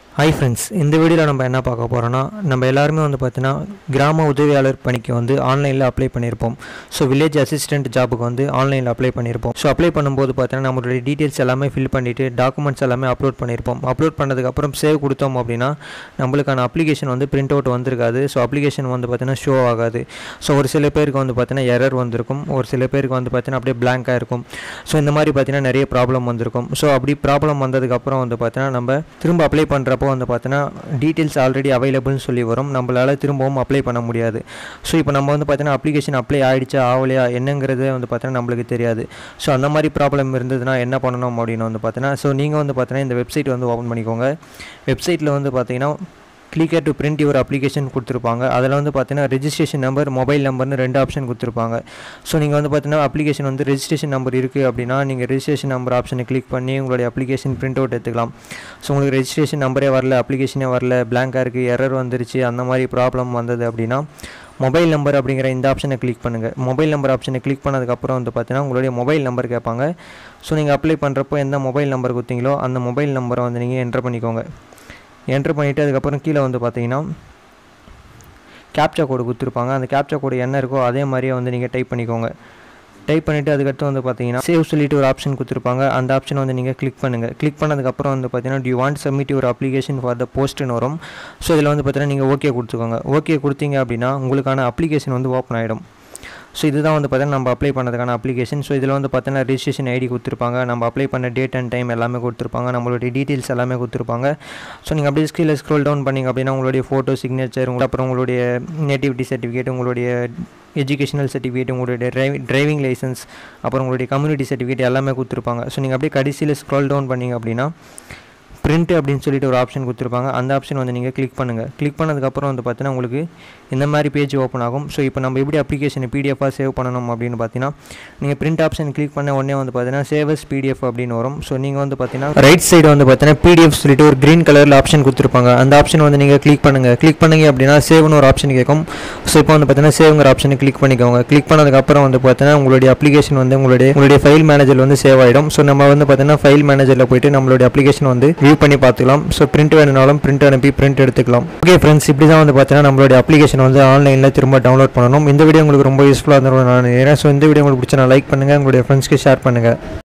hi friends இந்த வீடியோவில் நம்ம என்ன பார்க்க போகிறோன்னா நம்ம எல்லாருமே வந்து பார்த்தீங்கன்னா கிராம உதவியாளர் பணிக்கு வந்து ஆன்லைனில் அப்ளை பண்ணியிருப்போம் ஸோ வில்லேஜ் அசிஸ்டன்ட் ஜாபுக்கு வந்து ஆன்லைனில் அப்ளை பண்ணியிருப்போம் ஸோ அப்ளை பண்ணும்போது பார்த்தீங்கன்னா நம்மளுடைய டீட்டெயில்ஸ் எல்லாமே ஃபில் பண்ணிவிட்டு டாக்குமெண்ட்ஸ் எல்லாமே அப்லோட் பண்ணியிருப்போம் அப்லோட் பண்ணதுக்கப்புறம் சேவ் கொடுத்தோம் அப்படின்னா நம்மளுக்கான அப்ளிகேஷன் வந்து பிரிண்ட் அவுட் வந்திருக்காது ஸோ அப்ளிகேஷன் வந்து பார்த்தீங்கன்னா ஷோ ஆகாது ஸோ ஒரு சில பேருக்கு வந்து பார்த்தீங்கன்னா எரர் வந்திருக்கும் ஒரு சில பேருக்கு வந்து பார்த்தீங்கன்னா அப்படியே blank-ஆ இருக்கும் ஸோ இந்த மாதிரி பார்த்தீங்கன்னா நிறைய ப்ராப்ளம் வந்திருக்கும் ஸோ அப்படி ப்ராப்ளம் வந்ததுக்கப்புறம் வந்து பார்த்தீங்கன்னா நம்ம திரும்ப அப்ளை பண்ணுறப்போ வந்து பார்த்தீங்கன்னா டீட்டெயில்ஸ் ஆல்ரெடி அவைலபிள்னு சொல்லி வரும் நம்மளால் திரும்பவும் அப்ளை பண்ண முடியாது ஸோ இப்போ நம்ம வந்து பார்த்தீங்கன்னா அப்ளிகேஷன் அப்ளை ஆகிடுச்சா ஆகலையா என்னங்கிறதே வந்து பார்த்தீங்கன்னா நம்மளுக்கு தெரியாது ஸோ அந்த மாதிரி ப்ராப்ளம் இருந்ததுன்னா என்ன பண்ணணும் அப்படின்னு வந்து பார்த்தீங்கன்னா ஸோ நீங்கள் வந்து பார்த்தீங்கன்னா இந்த வெப்சைட் வந்து ஓப்பன் பண்ணிக்கோங்க வெப்சைட்டில் வந்து பார்த்தீங்கன்னா click here to print your application கொடுத்துருப்பாங்க அதில் வந்து பார்த்தீங்கன்னா ரெஜிஸ்ட்ரேஷன் நம்பர் மொபைல் நம்பர்னு ரெண்டு ஆப்ஷன் கொடுத்துருப்பாங்க ஸோ நீங்கள் வந்து பார்த்தீங்கன்னா அப்ளிகேஷன் வந்து ரெஜிஸ்ட்ரேஷன் நம்பர் இருக்குது அப்படின்னா நீங்கள் ரெஜிஸ்ட்ரேஷன் நம்பர் ஆப்ஷனை கிளிக் பண்ணி உங்களுடைய அப்ளிகேஷன் பிரிண்ட் அவுட் எடுத்துக்கலாம் ஸோ உங்களுக்கு ரெஜிஸ்ட்ரேஷன் நம்பரே வரல அப்ளிகேஷனே வரல blank-ஆ இருக்குது எரர் வந்துருச்சு அந்த மாதிரி ப்ராப்ளம் வந்தது அப்படின்னா மொபைல் நம்பர் அப்படிங்கிற இந்த ஆப்ஷனை கிளிக் பண்ணுங்கள் மொபைல் நம்பர் ஆப்ஷனை கிளிக் பண்ணதுக்கப்புறம் வந்து பார்த்தீங்கன்னா உங்களுடைய மொபைல் நம்பர் கேட்பாங்க ஸோ நீங்கள் அப்ளை பண்ணுறப்போ எந்த மொபைல் நம்பர் கொடுத்தீங்களோ அந்த மொபைல் நம்பரை வந்து நீங்கள் என்டர் பண்ணிக்கோங்க என்ட்ரு பண்ணிவிட்டு அதுக்கப்புறம் கீழே வந்து பார்த்தீங்கன்னா கேப்சா கோடு கொடுத்துருப்பாங்க அந்த கேப்சா கோடு என்ன இருக்கோ அதே மாதிரியே வந்து நீங்கள் டைப் பண்ணிக்கோங்க டைப் பண்ணிவிட்டு அதுக்கடுத்து வந்து பார்த்தீங்கன்னா சேவ் சொல்லிட்டு ஒரு ஆப்ஷன் கொடுத்துருப்பாங்க அந்த ஆப்ஷன் வந்து நீங்கள் கிளிக் பண்ணுங்கள் கிளிக் பண்ணதுக்கப்புறம் வந்து பார்த்தீங்கன்னா டியூ வாண்ட் சப்மிட் ஒரு அப்ளிகேஷன் ஃபார் த போஸ்ட்னு வரும் ஸோ இதில் வந்து பார்த்தீங்கன்னா நீங்கள் ஓகே கொடுத்துக்கோங்க ஓகே கொடுத்தீங்க அப்படின்னா உங்களுக்கான அப்ளிகேஷன் வந்து ஓப்பன் ஆகிடும் ஸோ இதுதான் வந்து பார்த்தீங்கன்னா நம்ம அப்ளை பண்ணதுக்கான அப்ளிகேஷன் ஸோ இதில் வந்து பார்த்தீங்கன்னா ரெஜிஸ்ட்ரேஷன் ஐடி கொடுத்துருப்பாங்க நம்ம அப்ளை பண்ண டேட் அண்ட் டைம் எல்லாமே கொடுத்துருப்பாங்க நம்மளுடைய டீட்டெயில்ஸ் எல்லாமே கொடுத்துருப்பாங்க ஸோ நீங்கள் அப்படியே ஸ்க்ரீனில் ஸ்க்ரோல் டவுன் பண்ணிங்க அப்படின்னா உங்களுடைய ஃபோட்டோ சிக்னேச்சர் உங்கள் அப்புறம் உங்களுடைய நேட்டிவிட்டி சர்டிஃபிகேட் உங்களுடைய எஜுகேஷனல் சர்டிஃபிகேட் உங்களுடைய டிரைவிங் டிரைவிங் லைசன்ஸ் அப்புறம் உங்களுடைய கம்யூனிட்டி சர்டிஃபிகேட் எல்லாமே கொடுத்துருப்பாங்க ஸோ நீங்கள் அப்படியே கடைசியில் ஸ்க்ரோல் டவுன் பண்ணிங்க அப்படின்னா பிரிண்ட் அப்படின்னு சொல்லிட்டு ஒரு ஆப்ஷன் கொடுத்துருப்பாங்க அந்த ஆப்ஷன் வந்து நீங்கள் கிளிக் பண்ணுங்கள் கிளிக் பண்ணதுக்கப்புறம் வந்து பார்த்தீங்கன்னா உங்களுக்கு இந்த மாதிரி பேஜ் ஓப்பன் ஆகும் ஸோ இப்போ நம்ம எப்படி அப்ளிகேஷனை பிடிஎஃபாக சேவ் பண்ணணும் அப்படின்னு பார்த்தீங்கன்னா நீங்கள் பிரிண்ட் ஆப்ஷன் கிளிக் பண்ண உடனே வந்து பார்த்தீங்கன்னா சேவஸ் பிடிஎஃப் அப்படின்னு வரும் ஸோ நீங்கள் வந்து பார்த்தீங்கன்னா ரைட் சைடு வந்து பார்த்தீங்கன்னா பிடிஎஃப் சொல்லிட்டு ஒரு க்ரீன் கலரில் ஆப்ஷன் கொடுத்துருப்பாங்க அந்த ஆப்ஷன் வந்து நீங்கள் கிளிக் பண்ணுங்கள் கிளிக் பண்ணீங்க அப்படின்னா சேவ்னு ஒரு ஆப்ஷன் கேட்கும் ஸோ இப்போ வந்து பார்த்தீங்கன்னா சேவ்ங்கிற ஆப்ஷனை கிளிக் பண்ணிக்கோங்க கிளிக் பண்ணதுக்கப்புறம் வந்து பார்த்தீங்கன்னா உங்களுடைய அப்ளிகேஷன் வந்து உங்களுடைய உங்களுடைய ஃபைல் மேனேஜர் வந்து சேவ் ஆகிடும் ஸோ நம்ம வந்து பார்த்தீங்கன்னா ஃபைல் மேனேஜரில் போயிட்டு நம்மளுடைய அப்ளிகேஷன் வந்து வியூ பண்ணி பார்த்துக்கலாம் ஸோ பிரிண்ட் வேணுனாலும் பிரிண்ட் அனுப்பி பிரிண்ட் எடுத்துக்கலாம் ஓகே ஃப்ரெண்ட்ஸ் இப்படி தான் வந்து பார்த்தீங்கன்னா நம்மளுடைய அப்ளிகேஷன் வந்து ஆன்லைனில் திரும்ப டவுன்லோட் பண்ணணும் இந்த வீடியோ உங்களுக்கு ரொம்ப யூஸ்ஃபுல்லாக இருந்திருக்கும் நான் நினைக்கிறேன் ஸோ இந்த வீடியோ உங்களுக்கு பிடிச்சா லைக் பண்ணுங்கள் உங்களுடைய ஃப்ரெண்ட்ஸ்க்கு ஷேர் பண்ணுங்கள்